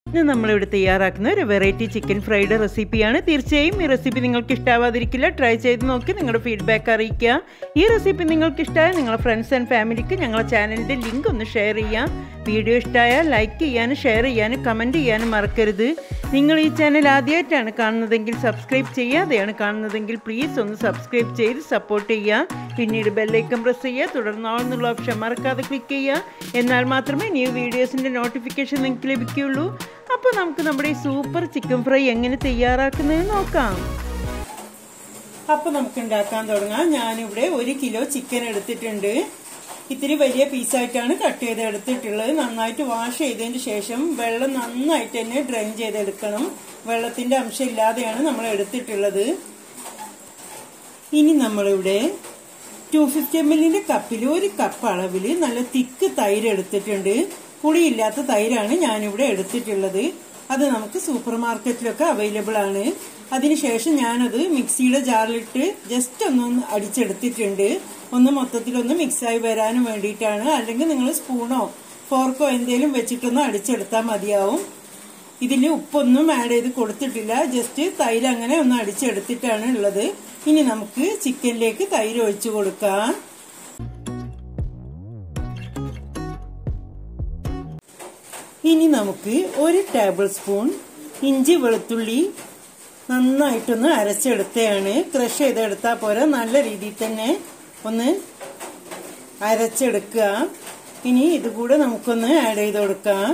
ഇന്ന് നമ്മളിവിടെ തയ്യാറാക്കുന്ന ഒരു വെറൈറ്റി ചിക്കൻ ഫ്രൈഡ് റെസിപ്പിയാണ് തീർച്ചയായും ഈ റെസിപ്പി നിങ്ങൾക്ക് ഇഷ്ടാവാതിരിക്കില്ല ട്രൈ ചെയ്ത് നോക്കി നിങ്ങളുടെ ഫീഡ്ബാക്ക് അറിയിക്കുക ഈ റെസിപ്പി നിങ്ങൾക്ക് ഇഷ്ടമായ നിങ്ങളുടെ ഫ്രണ്ട്സ് ആൻഡ് ഫാമിലിക്ക് ഞങ്ങളുടെ ചാനലിൻ്റെ ലിങ്ക് ഒന്ന് ഷെയർ ചെയ്യാം വീഡിയോ ഇഷ്ടമായാൽ ലൈക്ക് ചെയ്യാനും ഷെയർ ചെയ്യാനും കമൻറ്റ് ചെയ്യാനും മറക്കരുത് നിങ്ങൾ ഈ ചാനൽ ആദ്യമായിട്ടാണ് കാണുന്നതെങ്കിൽ സബ്സ്ക്രൈബ് ചെയ്യാതെയാണ് കാണുന്നതെങ്കിൽ പ്ലീസ് ഒന്ന് സബ്സ്ക്രൈബ് ചെയ്ത് സപ്പോർട്ട് ചെയ്യുക പിന്നീട് ബെല്ലൈക്കൺ പ്രസ് ചെയ്യുക തുടർന്നാളെന്നുള്ള ഓപ്ഷൻ മറക്കാതെ ക്ലിക്ക് ചെയ്യുക എന്നാൽ മാത്രമേ ന്യൂ വീഡിയോസിൻ്റെ നോട്ടിഫിക്കേഷൻ നിങ്ങൾക്ക് ലഭിക്കുകയുള്ളൂ അപ്പോൾ നമുക്ക് നമ്മുടെ ഈ സൂപ്പർ ചിക്കൻ ഫ്രൈ എങ്ങനെ തയ്യാറാക്കുന്നത് നോക്കാം അപ്പോൾ നമുക്ക് ഉണ്ടാക്കാൻ തുടങ്ങാം ഞാനിവിടെ ഒരു കിലോ ചിക്കൻ എടുത്തിട്ടുണ്ട് ഇത്തിരി വലിയ പീസായിട്ടാണ് കട്ട് ചെയ്ത് എടുത്തിട്ടുള്ളത് നന്നായിട്ട് വാഷ് ചെയ്തതിന് ശേഷം വെള്ളം നന്നായിട്ട് തന്നെ ഡ്രെയിൻ ചെയ്തെടുക്കണം വെള്ളത്തിന്റെ അംശം ഇല്ലാതെയാണ് നമ്മൾ എടുത്തിട്ടുള്ളത് ഇനി നമ്മളിവിടെ ടു ഫിഫ്റ്റി എം എല്ലിന്റെ കപ്പിൽ ഒരു കപ്പ് അളവിൽ നല്ല തിക്ക് തൈര് എടുത്തിട്ടുണ്ട് പുളിയില്ലാത്ത തൈരാണ് ഞാനിവിടെ എടുത്തിട്ടുള്ളത് അത് നമുക്ക് സൂപ്പർ മാർക്കറ്റിലൊക്കെ അവൈലബിൾ ആണ് അതിനുശേഷം ഞാനത് മിക്സിയുടെ ജാറിലിട്ട് ജസ്റ്റ് ഒന്ന് അടിച്ചെടുത്തിട്ടുണ്ട് ഒന്ന് മൊത്തത്തിലൊന്ന് മിക്സായി വരാനും വേണ്ടിയിട്ടാണ് അല്ലെങ്കിൽ നിങ്ങൾ സ്പൂണോ ഫോർക്കോ എന്തെങ്കിലും വെച്ചിട്ടൊന്ന് അടിച്ചെടുത്താൽ മതിയാവും ഇതിൽ ഉപ്പൊന്നും ആഡ് ചെയ്ത് കൊടുത്തിട്ടില്ല ജസ്റ്റ് തൈര് അങ്ങനെ ഒന്ന് അടിച്ചെടുത്തിട്ടാണ് ഉള്ളത് ഇനി നമുക്ക് ചിക്കനിലേക്ക് തൈര് ഒഴിച്ചു കൊടുക്കാം ഇനി നമുക്ക് ഒരു ടേബിൾ സ്പൂൺ ഇഞ്ചി വെളുത്തുള്ളി നന്നായിട്ടൊന്ന് അരച്ചെടുത്തതാണ് ക്രഷ് ചെയ്തെടുത്താൽ പോരാ നല്ല രീതിയിൽ തന്നെ ഒന്ന് അരച്ചെടുക്കുക ഇനി ഇതുകൂടെ നമുക്കൊന്ന് ആഡ് ചെയ്ത് കൊടുക്കാം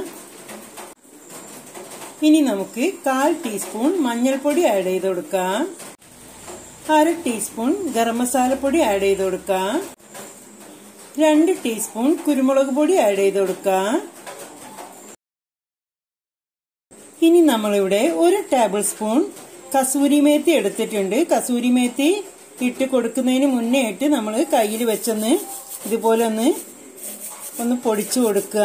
ഇനി നമുക്ക് കാൽ ടീസ്പൂൺ മഞ്ഞൾപ്പൊടി ആഡ് ചെയ്ത് കൊടുക്കാം അര ടീസ്പൂൺ ഗരം മസാലപ്പൊടി ആഡ് ചെയ്ത് കൊടുക്കാം രണ്ട് ടീസ്പൂൺ കുരുമുളക് പൊടി ആഡ് ചെയ്ത് കൊടുക്കാം ഇനി നമ്മളിവിടെ ഒരു ടേബിൾ സ്പൂൺ കസൂരി മേത്തി എടുത്തിട്ടുണ്ട് കസൂരി മേത്തി ഇട്ട് കൊടുക്കുന്നതിന് മുന്നേ ആയിട്ട് നമ്മൾ കയ്യിൽ വെച്ചൊന്ന് ഇതുപോലെ ഒന്ന് ഒന്ന് പൊടിച്ചു കൊടുക്കുക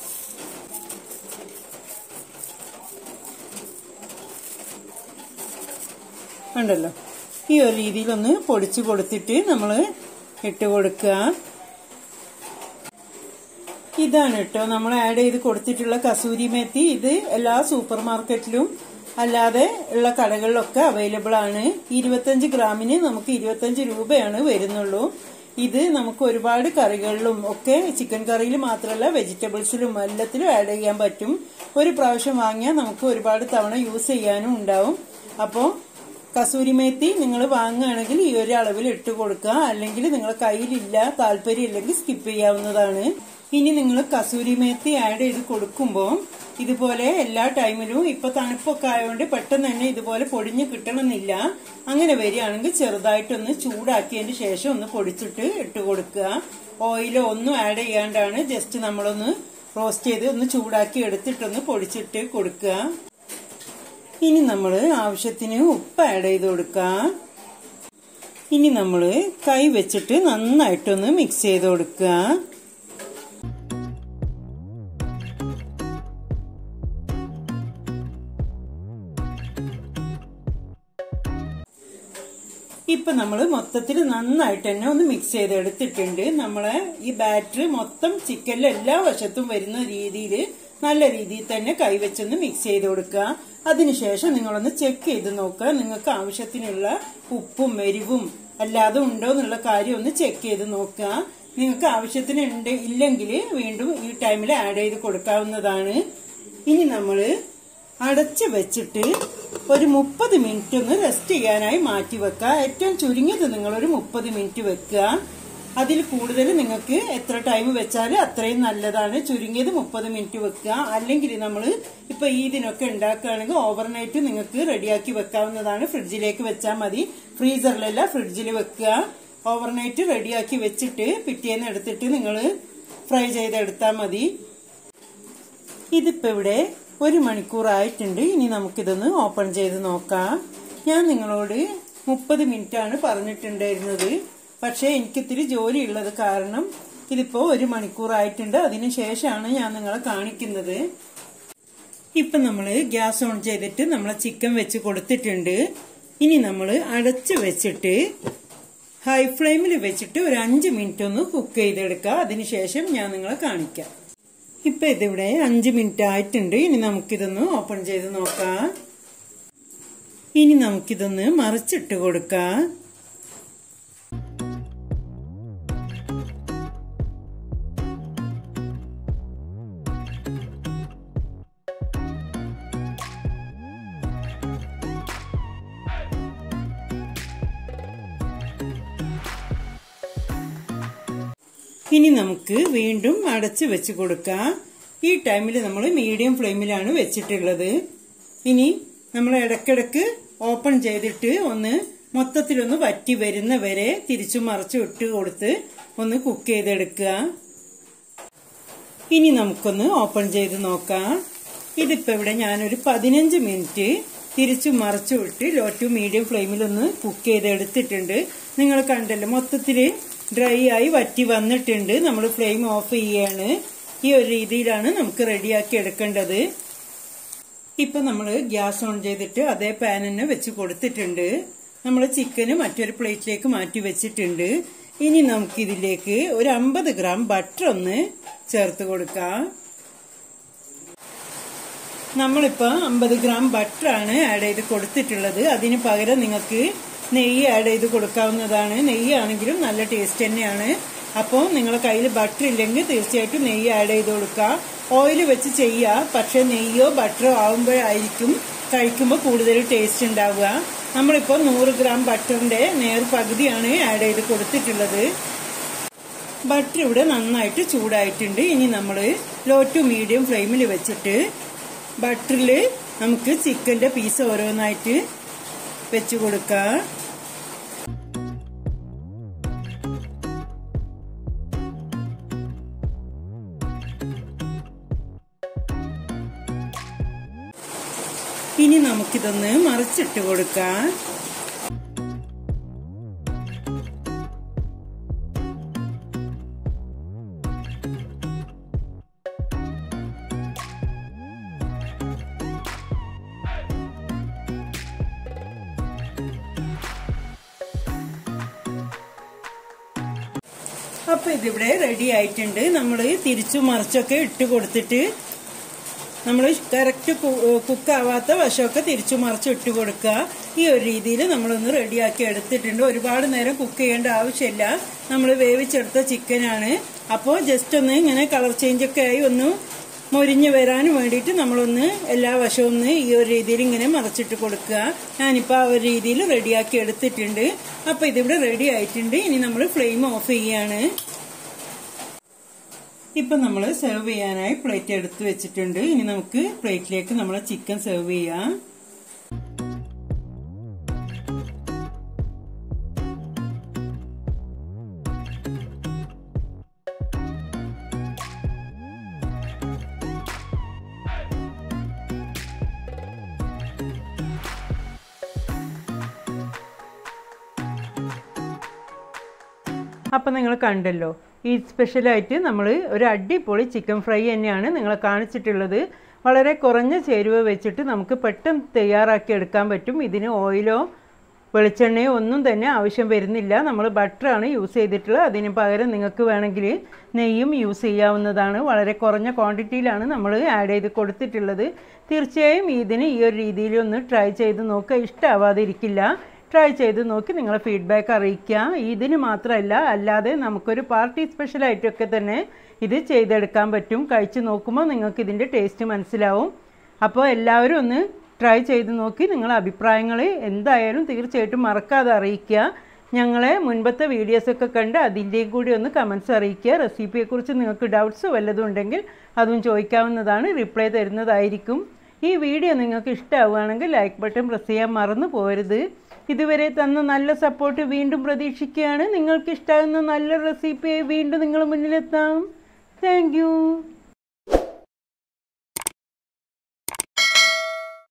ഉണ്ടല്ലോ ഈ ഒരു രീതിയിലൊന്ന് പൊടിച്ചു കൊടുത്തിട്ട് നമ്മൾ ഇട്ട് കൊടുക്കുക ഇതാണ് കേട്ടോ നമ്മൾ ആഡ് ചെയ്ത് കൊടുത്തിട്ടുള്ള കസൂരി മേത്തി ഇത് എല്ലാ സൂപ്പർ മാർക്കറ്റിലും അല്ലാതെ ഉള്ള കടകളിലൊക്കെ അവൈലബിൾ ആണ് ഇരുപത്തഞ്ച് ഗ്രാമിന് നമുക്ക് ഇരുപത്തഞ്ച് രൂപയാണ് വരുന്നുള്ളൂ ഇത് നമുക്ക് ഒരുപാട് കറികളിലും ഒക്കെ ചിക്കൻ കറിയിൽ മാത്രമല്ല വെജിറ്റബിൾസിലും എല്ലാത്തിലും ആഡ് ചെയ്യാൻ പറ്റും ഒരു പ്രാവശ്യം വാങ്ങിയാൽ നമുക്ക് ഒരുപാട് തവണ യൂസ് ചെയ്യാനും ഉണ്ടാവും അപ്പോൾ കസൂരി മേത്തി നിങ്ങൾ വാങ്ങുകയാണെങ്കിൽ ഈ ഒരു അളവിൽ ഇട്ട് കൊടുക്കുക അല്ലെങ്കിൽ നിങ്ങളുടെ കയ്യിലില്ല താല്പര്യം ഇല്ലെങ്കിൽ സ്കിപ്പ് ചെയ്യാവുന്നതാണ് ഇനി നിങ്ങൾ കസൂരി മേത്തി ആഡ് ചെയ്ത് കൊടുക്കുമ്പോൾ ഇതുപോലെ എല്ലാ ടൈമിലും ഇപ്പൊ തണുപ്പൊക്കെ ആയതുകൊണ്ട് പെട്ടെന്ന് തന്നെ ഇതുപോലെ പൊടിഞ്ഞ് കിട്ടണമെന്നില്ല അങ്ങനെ വരികയാണെങ്കിൽ ചെറുതായിട്ടൊന്ന് ചൂടാക്കിയതിന് ശേഷം ഒന്ന് പൊടിച്ചിട്ട് ഇട്ട് കൊടുക്കുക ഓയിലോ ഒന്നും ആഡ് ചെയ്യാണ്ടാണ് ജസ്റ്റ് നമ്മളൊന്ന് റോസ്റ്റ് ചെയ്ത് ഒന്ന് ചൂടാക്കി എടുത്തിട്ടൊന്ന് പൊടിച്ചിട്ട് കൊടുക്കുക ഇനി നമ്മൾ ആവശ്യത്തിന് ഉപ്പ് ആഡ് ചെയ്ത് കൊടുക്കാം ഇനി നമ്മൾ കൈ വെച്ചിട്ട് നന്നായിട്ടൊന്ന് മിക്സ് ചെയ്ത് കൊടുക്കുക ഇപ്പൊ നമ്മൾ മൊത്തത്തിൽ നന്നായിട്ട് തന്നെ ഒന്ന് മിക്സ് ചെയ്ത് എടുത്തിട്ടുണ്ട് നമ്മളെ ഈ ബാറ്റർ മൊത്തം ചിക്കനിൽ എല്ലാ വശത്തും വരുന്ന രീതിയിൽ നല്ല രീതിയിൽ തന്നെ കൈവച്ചൊന്ന് മിക്സ് ചെയ്ത് കൊടുക്കുക അതിനുശേഷം നിങ്ങളൊന്ന് ചെക്ക് ചെയ്ത് നോക്കുക നിങ്ങൾക്ക് ആവശ്യത്തിനുള്ള ഉപ്പും എരിവും അല്ലാതെ ഉണ്ടോ എന്നുള്ള കാര്യം ഒന്ന് ചെക്ക് ചെയ്ത് നോക്കുക നിങ്ങൾക്ക് ആവശ്യത്തിന് ഉണ്ട് ഇല്ലെങ്കിൽ വീണ്ടും ഈ ടൈമിൽ ആഡ് ചെയ്ത് കൊടുക്കാവുന്നതാണ് ഇനി നമ്മള് അടച്ച് വെച്ചിട്ട് ഒരു മുപ്പത് മിനിറ്റ് ഒന്ന് റെസ്റ്റ് ചെയ്യാനായി മാറ്റി വെക്കുക ഏറ്റവും ചുരുങ്ങിയത് നിങ്ങൾ ഒരു മുപ്പത് മിനിറ്റ് വെക്കുക അതിൽ കൂടുതൽ നിങ്ങൾക്ക് എത്ര ടൈം വെച്ചാൽ അത്രയും നല്ലതാണ് ചുരുങ്ങിയത് മുപ്പത് മിനിറ്റ് വെക്കുക അല്ലെങ്കിൽ നമ്മൾ ഇപ്പൊ ഇതിനൊക്കെ ഉണ്ടാക്കുകയാണെങ്കിൽ ഓവർനൈറ്റ് നിങ്ങൾക്ക് റെഡിയാക്കി വെക്കാവുന്നതാണ് ഫ്രിഡ്ജിലേക്ക് വെച്ചാൽ മതി ഫ്രീസറിലല്ല ഫ്രിഡ്ജിൽ വെക്കുക ഓവർനൈറ്റ് റെഡിയാക്കി വെച്ചിട്ട് പിറ്റേന്ന് എടുത്തിട്ട് നിങ്ങൾ ഫ്രൈ ചെയ്തെടുത്താൽ മതി ഇതിപ്പോ ഇവിടെ ഒരു മണിക്കൂറായിട്ടുണ്ട് ഇനി നമുക്കിതൊന്ന് ഓപ്പൺ ചെയ്ത് നോക്കാം ഞാൻ നിങ്ങളോട് മുപ്പത് മിനിറ്റ് ആണ് പറഞ്ഞിട്ടുണ്ടായിരുന്നത് പക്ഷേ എനിക്കിത്തിരി ജോലി ഉള്ളത് കാരണം ഇതിപ്പോ ഒരു മണിക്കൂറായിട്ടുണ്ട് അതിന് ശേഷമാണ് ഞാൻ നിങ്ങളെ കാണിക്കുന്നത് ഇപ്പൊ നമ്മള് ഗ്യാസ് ഓൺ ചെയ്തിട്ട് നമ്മളെ ചിക്കൻ വെച്ച് കൊടുത്തിട്ടുണ്ട് ഇനി നമ്മൾ അടച്ച് വെച്ചിട്ട് ഹൈ ഫ്ലെയിമിൽ വെച്ചിട്ട് ഒരു അഞ്ച് മിനിറ്റ് ഒന്ന് കുക്ക് ചെയ്തെടുക്കുക അതിനുശേഷം ഞാൻ നിങ്ങളെ കാണിക്കാം ഇപ്പൊ ഇതിവിടെ അഞ്ച് മിനിറ്റ് ആയിട്ടുണ്ട് ഇനി നമുക്കിതൊന്ന് ഓപ്പൺ ചെയ്ത് നോക്കാം ഇനി നമുക്കിതൊന്ന് മറിച്ചിട്ട് കൊടുക്കാം ഇനി നമുക്ക് വീണ്ടും അടച്ച് വെച്ച് കൊടുക്കാം ഈ ടൈമിൽ നമ്മൾ മീഡിയം ഫ്ലെയിമിലാണ് വെച്ചിട്ടുള്ളത് ഇനി നമ്മൾ ഇടയ്ക്കിടയ്ക്ക് ഓപ്പൺ ചെയ്തിട്ട് ഒന്ന് മൊത്തത്തിലൊന്ന് വറ്റി വരുന്ന വരെ തിരിച്ചു മറച്ചു ഇട്ട് കൊടുത്ത് ഒന്ന് കുക്ക് ചെയ്തെടുക്കുക ഇനി നമുക്കൊന്ന് ഓപ്പൺ ചെയ്ത് നോക്കാം ഇതിപ്പോ ഇവിടെ ഞാനൊരു പതിനഞ്ച് മിനിറ്റ് തിരിച്ചു മറച്ചു വിട്ട് ലോ ടു മീഡിയം ഫ്ലെയിമിലൊന്ന് കുക്ക് ചെയ്തെടുത്തിട്ടുണ്ട് നിങ്ങൾ കണ്ടല്ലോ മൊത്തത്തില് ഡ്രൈ ആയി വറ്റി വന്നിട്ടുണ്ട് നമ്മൾ ഫ്ലെയിം ഓഫ് ചെയ്യാണ് ഈ ഒരു രീതിയിലാണ് നമുക്ക് റെഡിയാക്കി എടുക്കേണ്ടത് ഇപ്പൊ നമ്മൾ ഗ്യാസ് ഓൺ ചെയ്തിട്ട് അതേ പാൻ തന്നെ വെച്ച് കൊടുത്തിട്ടുണ്ട് നമ്മൾ ചിക്കന് മറ്റൊരു പ്ലേറ്റിലേക്ക് മാറ്റി വെച്ചിട്ടുണ്ട് ഇനി നമുക്കിതിലേക്ക് ഒരു അമ്പത് ഗ്രാം ബട്ടർ ഒന്ന് ചേർത്ത് കൊടുക്കാം നമ്മളിപ്പോ അമ്പത് ഗ്രാം ബട്ടർ ആണ് ആഡ് ചെയ്ത് കൊടുത്തിട്ടുള്ളത് അതിന് പകരം നിങ്ങൾക്ക് നെയ്യ് ആഡ് ചെയ്ത് കൊടുക്കാവുന്നതാണ് നെയ്യാണെങ്കിലും നല്ല ടേസ്റ്റ് തന്നെയാണ് അപ്പോൾ നിങ്ങളെ കയ്യിൽ ബട്ടർ ഇല്ലെങ്കിൽ തീർച്ചയായിട്ടും നെയ്യ് ആഡ് ചെയ്ത് കൊടുക്കുക ഓയിൽ വെച്ച് ചെയ്യുക പക്ഷെ നെയ്യോ ബട്ടറോ ആവുമ്പോഴായിരിക്കും കഴിക്കുമ്പോൾ കൂടുതൽ ടേസ്റ്റ് ഉണ്ടാവുക നമ്മളിപ്പോൾ നൂറ് ഗ്രാം ബട്ടറിന്റെ നേർ പകുതിയാണ് ആഡ് ചെയ്ത് കൊടുത്തിട്ടുള്ളത് ബട്ടർ ഇവിടെ നന്നായിട്ട് ചൂടായിട്ടുണ്ട് ഇനി നമ്മൾ ലോ ടു മീഡിയം ഫ്ലെയിമിൽ വെച്ചിട്ട് ബട്ടറിൽ നമുക്ക് ചിക്കന്റെ പീസ് ഓരോന്നായിട്ട് വെച്ച് കൊടുക്കാം ഇനി നമുക്കിതൊന്ന് മറിച്ചിട്ട് കൊടുക്കാം അപ്പൊ ഇതിവിടെ റെഡി ആയിട്ടുണ്ട് നമ്മൾ തിരിച്ചു മറിച്ചൊക്കെ ഇട്ട് കൊടുത്തിട്ട് നമ്മൾ കറക്റ്റ് കുക്ക് ആവാത്ത വശമൊക്കെ തിരിച്ചു മറിച്ച് ഇട്ട് കൊടുക്കുക ഈ ഒരു രീതിയിൽ നമ്മളൊന്ന് റെഡിയാക്കി എടുത്തിട്ടുണ്ട് ഒരുപാട് നേരം കുക്ക് ചെയ്യേണ്ട ആവശ്യമില്ല നമ്മൾ വേവിച്ചെടുത്ത ചിക്കനാണ് അപ്പോൾ ജസ്റ്റ് ഒന്ന് ഇങ്ങനെ കളർ ചേഞ്ച് ഒക്കെ ആയി ഒന്ന് മൊരിഞ്ഞ് വരാൻ വേണ്ടിയിട്ട് നമ്മളൊന്ന് എല്ലാ വശവും ഒന്ന് ഈ ഒരു രീതിയിൽ ഇങ്ങനെ മറച്ചിട്ട് കൊടുക്കുക ഞാനിപ്പോൾ ആ ഒരു രീതിയിൽ റെഡിയാക്കി എടുത്തിട്ടുണ്ട് അപ്പോൾ ഇതിവിടെ റെഡി ആയിട്ടുണ്ട് ഇനി നമ്മൾ ഫ്ലെയിം ഓഫ് ചെയ്യാണ് ഇപ്പൊ നമ്മൾ സെർവ് ചെയ്യാനായി പ്ലേറ്റ് എടുത്ത് വെച്ചിട്ടുണ്ട് ഇനി നമുക്ക് പ്ലേറ്റിലേക്ക് നമ്മൾ ചിക്കൻ സെർവ് ചെയ്യാം അപ്പം നിങ്ങൾ കണ്ടല്ലോ ഈ സ്പെഷ്യലായിട്ട് നമ്മൾ ഒരു അടിപൊളി ചിക്കൻ ഫ്രൈ തന്നെയാണ് നിങ്ങളെ കാണിച്ചിട്ടുള്ളത് വളരെ കുറഞ്ഞ ചേരുവ വെച്ചിട്ട് നമുക്ക് പെട്ടെന്ന് തയ്യാറാക്കി എടുക്കാൻ പറ്റും ഇതിന് ഓയിലോ വെളിച്ചെണ്ണയോ ഒന്നും തന്നെ ആവശ്യം വരുന്നില്ല നമ്മൾ ബട്ടറാണ് യൂസ് ചെയ്തിട്ടുള്ളത് അതിന് പകരം നിങ്ങൾക്ക് വേണമെങ്കിൽ നെയ്യും യൂസ് ചെയ്യാവുന്നതാണ് വളരെ കുറഞ്ഞ ക്വാണ്ടിറ്റിയിലാണ് നമ്മൾ ആഡ് ചെയ്ത് കൊടുത്തിട്ടുള്ളത് തീർച്ചയായും ഇതിന് ഈ ഒരു രീതിയിൽ ഒന്ന് ട്രൈ ചെയ്ത് നോക്കുക ഇഷ്ടമാവാതിരിക്കില്ല ട്രൈ ചെയ്ത് നോക്കി നിങ്ങളെ ഫീഡ്ബാക്ക് അറിയിക്കുക ഇതിന് മാത്രമല്ല അല്ലാതെ നമുക്കൊരു പാർട്ടി സ്പെഷ്യലായിട്ടൊക്കെ തന്നെ ഇത് ചെയ്തെടുക്കാൻ പറ്റും കഴിച്ച് നോക്കുമ്പോൾ നിങ്ങൾക്ക് ഇതിൻ്റെ ടേസ്റ്റ് മനസ്സിലാവും അപ്പോൾ എല്ലാവരും ഒന്ന് ട്രൈ ചെയ്ത് നോക്കി നിങ്ങളെ അഭിപ്രായങ്ങൾ എന്തായാലും തീർച്ചയായിട്ടും മറക്കാതെ അറിയിക്കുക ഞങ്ങളെ മുൻപത്തെ വീഡിയോസൊക്കെ കണ്ട് അതിൻ്റെയും കൂടി ഒന്ന് കമൻസ് അറിയിക്കുക റെസിപ്പിയെക്കുറിച്ച് നിങ്ങൾക്ക് ഡൗട്ട്സ് വല്ലതും ഉണ്ടെങ്കിൽ അതും ചോദിക്കാവുന്നതാണ് റിപ്ലൈ തരുന്നതായിരിക്കും ഈ വീഡിയോ നിങ്ങൾക്ക് ഇഷ്ടമാവുകയാണെങ്കിൽ ലൈക്ക് ബട്ടൺ പ്രസ് ചെയ്യാൻ മറന്നു പോരുത് ഇതുവരെ തന്ന നല്ല സപ്പോർട്ട് വീണ്ടും പ്രതീക്ഷിക്കുകയാണ് നിങ്ങൾക്ക് ഇഷ്ടമാകുന്ന നല്ല റെസിപ്പിയായി വീണ്ടും നിങ്ങൾ മുന്നിലെത്താം താങ്ക്